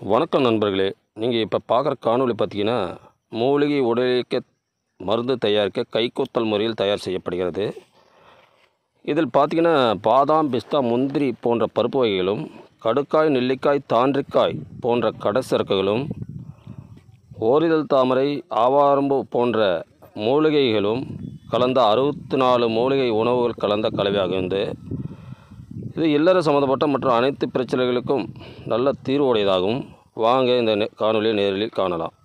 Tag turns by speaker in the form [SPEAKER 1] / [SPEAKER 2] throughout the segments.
[SPEAKER 1] வணக்கம் நண்பர்களே நீங்கள் இப்போ பார்க்குற காணொளி பார்த்தீங்கன்னா மூலிகை உடலியக்க மருந்து தயாரிக்க கைக்குத்தல் முறையில் தயார் செய்யப்படுகிறது இதில் பார்த்தீங்கன்னா பாதாம் பிஸ்தா முந்திரி போன்ற பருப்பு வகைகளும் கடுக்காய் நெல்லிக்காய் தாண்டிக்காய் போன்ற கடசரக்குகளும் ஓரிதழ் தாமரை ஆவாரம்பு போன்ற மூலிகைகளும் கலந்த அறுபத்தி நாலு மூலிகை உணவுகள் கலந்த கலவையாக இருந்து இது இல்லற சம்மந்தப்பட்ட மற்றும் அனைத்து பிரச்சனைகளுக்கும் நல்ல தீர்வுடையதாகும் வாங்க இந்த நெ- காணொளியை நேரில் காணலாம்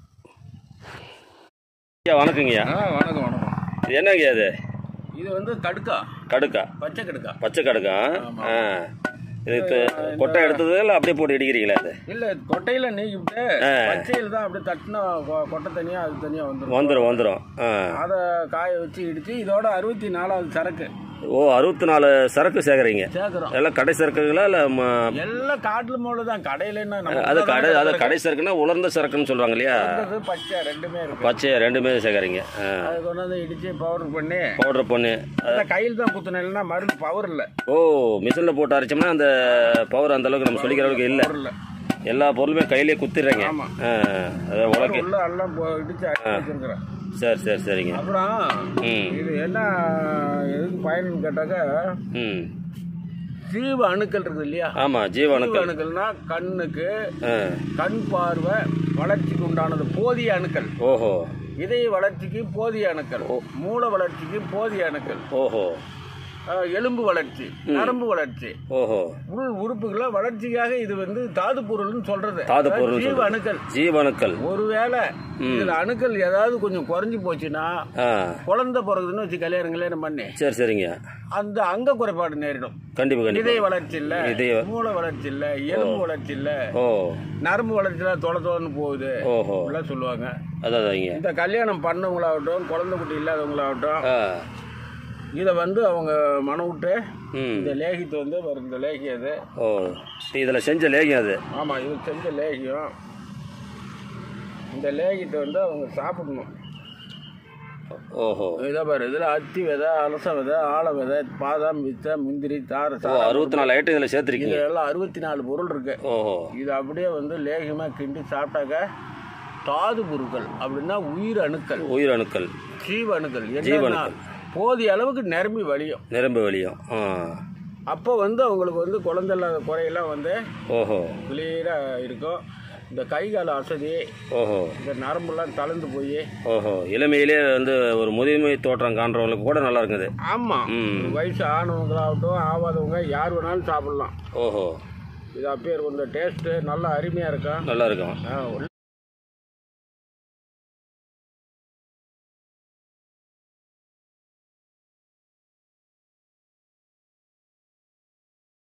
[SPEAKER 1] ஐயா வணக்கங்கய்யா
[SPEAKER 2] ஆ வணக்கம் வணக்கம்
[SPEAKER 1] இது என்னங்க அது
[SPEAKER 2] இது வந்து கடுக்கா
[SPEAKER 1] கடுக்கா
[SPEAKER 2] பச்சை கடுக்கா
[SPEAKER 1] பச்சை கடுக்கா
[SPEAKER 2] ஆமா.
[SPEAKER 1] ஆ இது து- கொட்டை எடுத்தது இல்லை அப்படியே போட்டு இடிக்கிறீங்களா அது
[SPEAKER 2] இல்ல கொட்டையில நீக்கிவிட்டு
[SPEAKER 1] ஆ.
[SPEAKER 2] பச்சையில தான் அப்படியே தட்டினா கொ- கொட்டை தனியா அது தனியா வந்துடும்
[SPEAKER 1] வந்துடும் வந்துடும் ஆ
[SPEAKER 2] அதை காய வச்சு இடிச்சு இதோட அறுபத்தி நாலாவது சரக்கு
[SPEAKER 1] ஓ அறுபத்தி நாலு சரக்கு சேகரிங்க
[SPEAKER 2] சேர்க்குறோம்
[SPEAKER 1] எல்லாம் கடை சரக்குங்களா இல்லை
[SPEAKER 2] எல்லாம் காட்டுல மூல தான் கடையில என்ன நம்ம
[SPEAKER 1] அது
[SPEAKER 2] ஊர்ல
[SPEAKER 1] கடை
[SPEAKER 2] தான்
[SPEAKER 1] அது கடை சரக்குன்னா உலர்ந்த சரக்குன்னு சொல்கிறாங்க இல்லையா
[SPEAKER 2] இருந்தது, பச்சை ரெண்டுமே இருக்கு
[SPEAKER 1] பச்சை ரெண்டுமே சேகரிங்க ஆ
[SPEAKER 2] அதை கொண்டு வந்து இடிச்சு பவுடர் பண்ணி
[SPEAKER 1] பவுடர் பண்ணி
[SPEAKER 2] அந்த கையில் தான் குத்துன இல்லைன்னா மருந்து பவர் இல்ல
[SPEAKER 1] ஓ மிஷினில் போட்டு அரைச்சோம்னா அந்த பவர் அந்த அளவுக்கு நம்ம சொல்லிக்கிற அளவுக்கு இல்லை
[SPEAKER 2] பவர் இல்ல
[SPEAKER 1] எல்லா பொருளுமே கையிலே குத்திடுறீங்க
[SPEAKER 2] ஆமா.
[SPEAKER 1] ஆ அதை உலக்கு
[SPEAKER 2] உள்ள எல்லாம் போ- இடிச்சு அரைச்சு வச்சிருக்கிறேன்
[SPEAKER 1] சரி சரி சரிங்க
[SPEAKER 2] அப்புறம்
[SPEAKER 1] ம்
[SPEAKER 2] இது என்ன எதுக்கு பயனுன்னு கேட்டாக்கா
[SPEAKER 1] ம்
[SPEAKER 2] ஜீவ அணுக்கள் இருக்குது இல்லையா
[SPEAKER 1] ஆமாம்
[SPEAKER 2] ஜீவ
[SPEAKER 1] ஜீவனுக்கள்
[SPEAKER 2] அணுக்கள்னா கண்ணுக்கு
[SPEAKER 1] ஆ
[SPEAKER 2] கண் பார்வை வளர்ச்சிக்கு உண்டானது போதிய அணுக்கள்
[SPEAKER 1] ஓஹோ
[SPEAKER 2] இதய வளர்ச்சிக்கு போதிய அணுக்கள் மூல வளர்ச்சிக்கு போதிய அணுக்கள்
[SPEAKER 1] ஓஹோ
[SPEAKER 2] அஹ், எலும்பு வளர்ச்சி நரம்பு வளர்ச்சி
[SPEAKER 1] ஓஹோ
[SPEAKER 2] உள் உறுப்புகளை வளர்ச்சிக்காக இது வந்து தாது பொருள்னு சொல்றது
[SPEAKER 1] தாது
[SPEAKER 2] அதாவது
[SPEAKER 1] பொருள்னு
[SPEAKER 2] ஜீவ
[SPEAKER 1] சொல்றது.
[SPEAKER 2] அணுக்கள்
[SPEAKER 1] ஜீவனுக்கள்
[SPEAKER 2] ஒருவேளை இதுல அணுக்கள் ஏதாவது கொஞ்சம் குறைஞ்சு போச்சுன்னா
[SPEAKER 1] ஆ
[SPEAKER 2] குழந்தை பிறகுதுன்னு வச்சு கல்யாணம் கல்யாணம் பண்ணி
[SPEAKER 1] சரி சரிங்க
[SPEAKER 2] அந்த அங்க குறைபாடு நேரிடும்
[SPEAKER 1] கண்டிப்பாக
[SPEAKER 2] இதய
[SPEAKER 1] கண்டிப்பாக
[SPEAKER 2] வளர்ச்சி இல்ல
[SPEAKER 1] இதய-
[SPEAKER 2] மூளை வளர்ச்சி இல்ல எலும்பு வளர்ச்சி இல்ல
[SPEAKER 1] ஓ
[SPEAKER 2] நரம்பு வளர்ச்சியில தொலை தொலைன்னு போகுது
[SPEAKER 1] ஓஹோ
[SPEAKER 2] அப்படிலாம் சொல்லுவாங்க
[SPEAKER 1] அதான் அதாங்க
[SPEAKER 2] இந்த கல்யாணம் பண்ணவங்களாகட்டும் குழந்தை குட்டி இல்லாதவங்களாகட்டும்
[SPEAKER 1] ஆ
[SPEAKER 2] இதை வந்து அவங்க மனம் விட்டு
[SPEAKER 1] ம்
[SPEAKER 2] இந்த லேகியத்தை வந்து வரும் இந்த லேகியம் அது
[SPEAKER 1] ஓ இதில் செஞ்ச லேகியம் அது
[SPEAKER 2] ஆமா இது செஞ்ச லேகியம் இந்த லேகியத்தை வந்து அவங்க சாப்பிடணும்
[SPEAKER 1] ஓஹோ
[SPEAKER 2] இதை பாரு இதில் அத்தி விதை அலச விதை ஆல விதை பாதாம் வித்தை முந்திரி தார
[SPEAKER 1] ஓ
[SPEAKER 2] சாரம்
[SPEAKER 1] அறுபத்தி நாலு ஐட்டம் இதில் சேர்த்துருக்கீங்க
[SPEAKER 2] இதெல்லாம் அறுபத்தி நாலு பொருள் இருக்கு
[SPEAKER 1] ஓஹோ
[SPEAKER 2] இது அப்படியே வந்து லேகமாக கிண்டி சாப்பிட்டாக்க தாது பொருட்கள் அப்படின்னா உயிர் அணுக்கள்
[SPEAKER 1] உயிர் அணுக்கள்
[SPEAKER 2] ஜீவ அணுக்கள் என்னன்னா
[SPEAKER 1] ஜீவணுக்கள்.
[SPEAKER 2] போதிய அளவுக்கு நிரம்பி வழியும்
[SPEAKER 1] நிரம்ப வெளியும் ஆ
[SPEAKER 2] அப்போ வந்து அவங்களுக்கு வந்து குழந்தை இல்லாத குறையெல்லாம் வந்து
[SPEAKER 1] ஓஹோ
[SPEAKER 2] கிளியராக இருக்கும் இந்த கை கால அசதி
[SPEAKER 1] ஓஹோ
[SPEAKER 2] இந்த நரம்புலாம் தளர்ந்து போய்
[SPEAKER 1] ஓஹோ இளமையிலே வந்து ஒரு முதுமை தோற்றம் காண்றவங்களுக்கு கூட நல்லா இருக்குது
[SPEAKER 2] ஆமாம்
[SPEAKER 1] ம்
[SPEAKER 2] வயசு ஆனவங்களாகட்டும் ஆகாதவங்க யார் வேணாலும் சாப்பிடலாம்
[SPEAKER 1] ஓஹோ
[SPEAKER 2] இது அப்பேர் கொஞ்சம் டேஸ்ட்டு நல்லா அருமையாக இருக்கும்
[SPEAKER 1] நல்லா இருக்கும்